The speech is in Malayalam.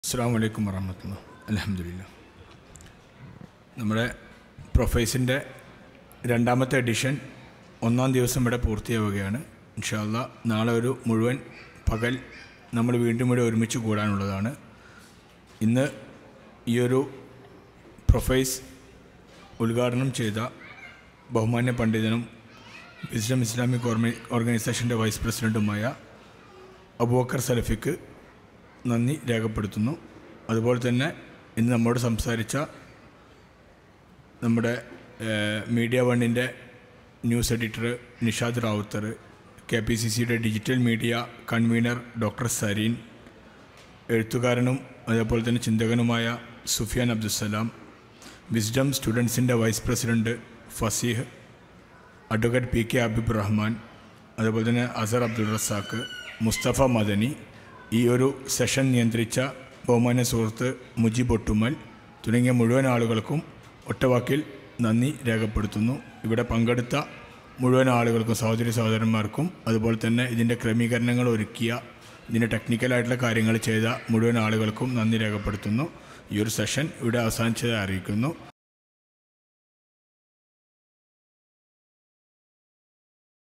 അസ്സാം വലൈക്കും വറഹമത്തുള്ള അലഹമില്ല നമ്മുടെ പ്രൊഫൈസിൻ്റെ രണ്ടാമത്തെ എഡിഷൻ ഒന്നാം ദിവസം ഇവിടെ പൂർത്തിയാവുകയാണ് ഇൻഷാല്ല നാളെ ഒരു മുഴുവൻ പകൽ നമ്മൾ വീണ്ടും ഇവിടെ ഒരുമിച്ച് കൂടാനുള്ളതാണ് ഇന്ന് ഈ ഒരു പ്രൊഫൈസ് ഉദ്ഘാടനം ചെയ്ത ബഹുമാന്യ പണ്ഡിതനും വിസ്ഡം ഇസ്ലാമിക് ഓർമ ഓർഗനൈസേഷൻ്റെ വൈസ് പ്രസിഡൻറ്റുമായ അബൂബക്കർ സലഫിക്ക് നന്ദി രേഖപ്പെടുത്തുന്നു അതുപോലെ തന്നെ ഇന്ന് നമ്മോട് സംസാരിച്ച നമ്മുടെ ഏഹ്, മീഡിയ വണ്ണിൻ്റെ news editor Nishad Rawther K P C സിയുടെ digital media convener doctor Sarin എഴുത്തുകാരനും അതേപോലെ തന്നെ ചിന്തകനുമായ സുഫിയാൻ അബ്ദുസലാം വിസ്ഡം സ്റ്റുഡൻസിൻ്റെ vice president Faseeh advocate P K Abib Rahman അതുപോലെ തന്നെ അസർ അബ്ദുൾ റസാക്ക് മുസ്തഫ മദനി ഈ ഒരു സെഷൻ നിയന്ത്രിച്ച ബഹുമാന്യ സുഹൃത്ത് മുജീബ് ഒട്ടുമൽ തുടങ്ങിയ മുഴുവൻ ആളുകൾക്കും ഒറ്റവാക്കിൽ നന്ദി രേഖപ്പെടുത്തുന്നു ഇവിടെ പങ്കെടുത്ത മുഴുവൻ ആളുകൾക്കും സഹോദരി സഹോദരന്മാർക്കും അതുപോലെ തന്നെ ഇതിൻ്റെ ക്രമീകരണങ്ങൾ ഒരുക്കിയ ഇതിൻ്റെ ടെക്നിക്കലായിട്ടുള്ള കാര്യങ്ങൾ ചെയ്ത മുഴുവൻ ആളുകൾക്കും നന്ദി രേഖപ്പെടുത്തുന്നു ഈ ഒരു സെഷൻ ഇവിടെ അവസാനിച്ചതായി അറിയിക്കുന്നു